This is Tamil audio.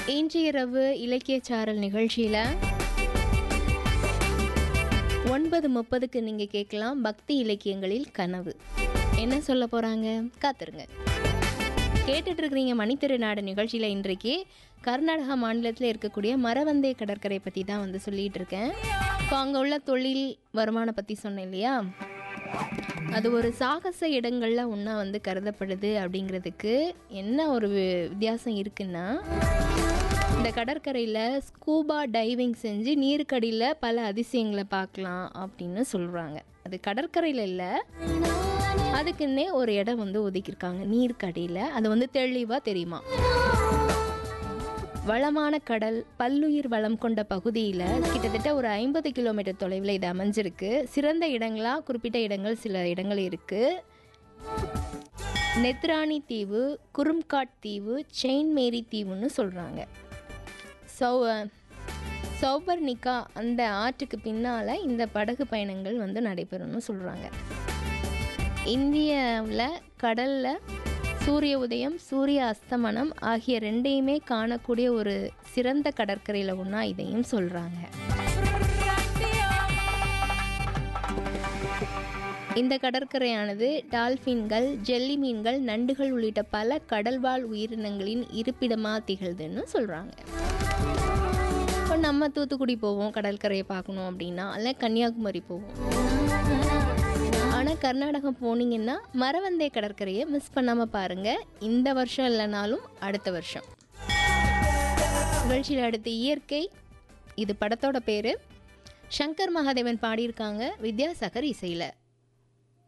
இன்று இரவு இலக்கிய சாரல் நிகழ்ச்சியில் ஒன்பது முப்பதுக்கு நீங்கள் கேட்கலாம் பக்தி இலக்கியங்களில் கனவு என்ன சொல்ல போகிறாங்க காத்துருங்க கேட்டுட்டு இருக்கிறீங்க மணித்திருநாடு நிகழ்ச்சியில் இன்றைக்கு கர்நாடகா மாநிலத்தில் இருக்கக்கூடிய மரவந்தே கடற்கரை பற்றி தான் வந்து சொல்லிகிட்டு இருக்கேன் இப்போ அங்கே உள்ள தொழில் வருமானம் பற்றி சொன்னேன் இல்லையா அது ஒரு சாகச இடங்களில் ஒன்றா வந்து கருதப்படுது அப்படிங்கிறதுக்கு என்ன ஒரு வி- வித்தியாசம் இருக்குன்னா இந்த கடற்கரையில் ஸ்கூபா டைவிங் செஞ்சு நீருக்கடியில் பல அதிசயங்களை பார்க்கலாம் அப்படின்னு சொல்கிறாங்க அது கடற்கரையில் இல்லை அதுக்குன்னே ஒரு இடம் வந்து ஒதுக்கியிருக்காங்க நீருக்கடியில் அது வந்து தெளிவாக தெரியுமா வளமான கடல் பல்லுயிர் வளம் கொண்ட பகுதியில் கிட்டத்தட்ட ஒரு ஐம்பது கிலோமீட்டர் தொலைவில் இது அமைஞ்சிருக்கு சிறந்த இடங்களா குறிப்பிட்ட இடங்கள் சில இடங்கள் இருக்குது நெத்ரானி தீவு குரும்காட் தீவு செயின் மேரி தீவுன்னு சொல்கிறாங்க சௌ சௌபர்ணிகா அந்த ஆற்றுக்கு பின்னால் இந்த படகு பயணங்கள் வந்து நடைபெறும்னு சொல்கிறாங்க இந்தியாவில் கடலில் சூரிய உதயம் சூரிய அஸ்தமனம் ஆகிய ரெண்டையுமே காணக்கூடிய ஒரு சிறந்த கடற்கரையில் ஒன்றா இதையும் சொல்கிறாங்க இந்த கடற்கரையானது டால்ஃபின்கள் ஜெல்லி மீன்கள் நண்டுகள் உள்ளிட்ட பல கடல்வாழ் உயிரினங்களின் இருப்பிடமாக திகழ்துன்னு சொல்கிறாங்க இப்போ நம்ம தூத்துக்குடி போவோம் கடற்கரையை பார்க்கணும் அப்படின்னா அல்ல கன்னியாகுமரி போவோம் ஆனால் கர்நாடகம் போனீங்கன்னா மரவந்தே கடற்கரையை மிஸ் பண்ணாமல் பாருங்கள் இந்த வருஷம் இல்லைனாலும் அடுத்த வருஷம் நிகழ்ச்சியில் அடுத்து இயற்கை இது படத்தோட பேர் சங்கர் மகாதேவன் பாடியிருக்காங்க வித்யாசாகர் இசையில்